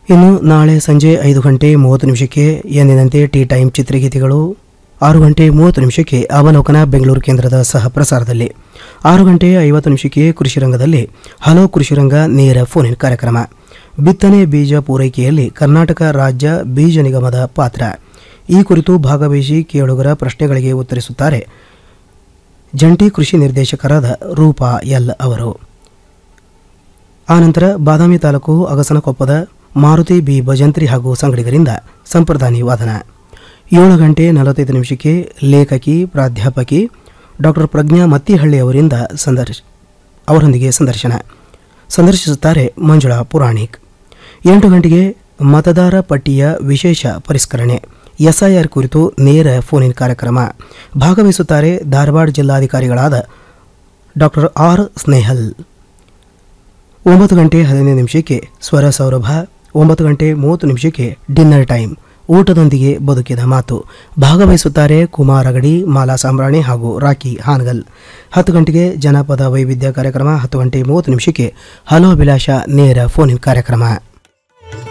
ಇನ್ನು ನಾಳೆ ಸಂಜೆ ಐದು ಗಂಟೆ ಮೂವತ್ತು ನಿಮಿಷಕ್ಕೆ ಎಂದಿನಂತೆ ಟೀ ಟೈಮ್ ಚಿತ್ರಗೀತೆಗಳು ಆರು ಗಂಟೆ ಮೂವತ್ತು ನಿಮಿಷಕ್ಕೆ ಅವಲೋಕನ ಬೆಂಗಳೂರು ಕೇಂದ್ರದ ಸಹ ಪ್ರಸಾರದಲ್ಲಿ ಆರು ಗಂಟೆ ಐವತ್ತು ನಿಮಿಷಕ್ಕೆ ಕೃಷಿ ರಂಗದಲ್ಲಿ ಹಲೋ ಕೃಷಿ ರಂಗ ನೇರ ಫೋನ್ ಇನ್ ಕಾರ್ಯಕ್ರಮ ಬಿತ್ತನೆ ಬೀಜ ಪೂರೈಕೆಯಲ್ಲಿ ಕರ್ನಾಟಕ ರಾಜ್ಯ ಬೀಜ ನಿಗಮದ ಪಾತ್ರ ಈ ಕುರಿತು ಭಾಗವಹಿಸಿ ಕೇಳುಗರ ಪ್ರಶ್ನೆಗಳಿಗೆ ಉತ್ತರಿಸುತ್ತಾರೆ ಜಂಟಿ ಕೃಷಿ ನಿರ್ದೇಶಕರಾದ ರೂಪಾ ಎಲ್ ಅವರು ಆನಂತರ ಬಾದಾಮಿ ತಾಲೂಕು ಅಗಸನಕೊಪ್ಪದ ಮಾರುತಿ ಬಿ ಭಜಂತ್ರಿ ಹಾಗೂ ಸಂಗಡಿಗರಿಂದ ಸಂಪ್ರದಾನಿ ವಾದನ ಏಳು ಗಂಟೆ ನಲವತ್ತೈದು ನಿಮಿಷಕ್ಕೆ ಲೇಖಕಿ ಪ್ರಾಧ್ಯಾಪಕಿ ಡಾಕ್ಟರ್ ಪ್ರಜ್ಞಾ ಮತ್ತಿಹಳ್ಳಿ ಅವರಿಂದ ಸಂದರ್ಶ ಅವರೊಂದಿಗೆ ಸಂದರ್ಶನ ಸಂದರ್ಶಿಸುತ್ತಾರೆ ಮಂಜುಳಾ ಪುರಾಣಿಕ್ ಎಂಟು ಗಂಟೆಗೆ ಮತದಾರ ಪಟ್ಟಿಯ ವಿಶೇಷ ಪರಿಷ್ಕರಣೆ ಎಸ್ಐಆರ್ ಕುರಿತು ನೇರ ಫೋನ್ ಇನ್ ಕಾರ್ಯಕ್ರಮ ಭಾಗವಹಿಸುತ್ತಾರೆ ಧಾರವಾಡ ಜಿಲ್ಲಾಧಿಕಾರಿಗಳಾದ ಡಾಕ್ಟರ್ ಆರ್ ಸ್ನೇಹಲ್ ಒಂಬತ್ತು ಗಂಟೆ ಹದಿನೈದು ನಿಮಿಷಕ್ಕೆ ಸ್ವರ ಸೌರಭ ಒಂಬತ್ತು ಗಂಟೆ ಮೂವತ್ತು ನಿಮಿಷಕ್ಕೆ ಡಿನ್ನರ್ ಟೈಮ್ ಊಟದೊಂದಿಗೆ ಬದುಕಿದ ಮಾತು ಭಾಗವಹಿಸುತ್ತಾರೆ ಕುಮಾರ್ ಅಗಡಿ ಮಾಲಾ ಸಾಂಬ್ರಾಣಿ ಹಾಗೂ ರಾಕಿ ಹಾನಗಲ್ ಹತ್ತು ಗಂಟೆಗೆ ಜನಪದ ವೈವಿಧ್ಯ ಕಾರ್ಯಕ್ರಮ ಹತ್ತು ಗಂಟೆ ಮೂವತ್ತು ನಿಮಿಷಕ್ಕೆ ಹಲೋ ಅಭಿಲಾಷ ನೇರ ಫೋನ್ ಇನ್ ಕಾರ್ಯಕ್ರಮ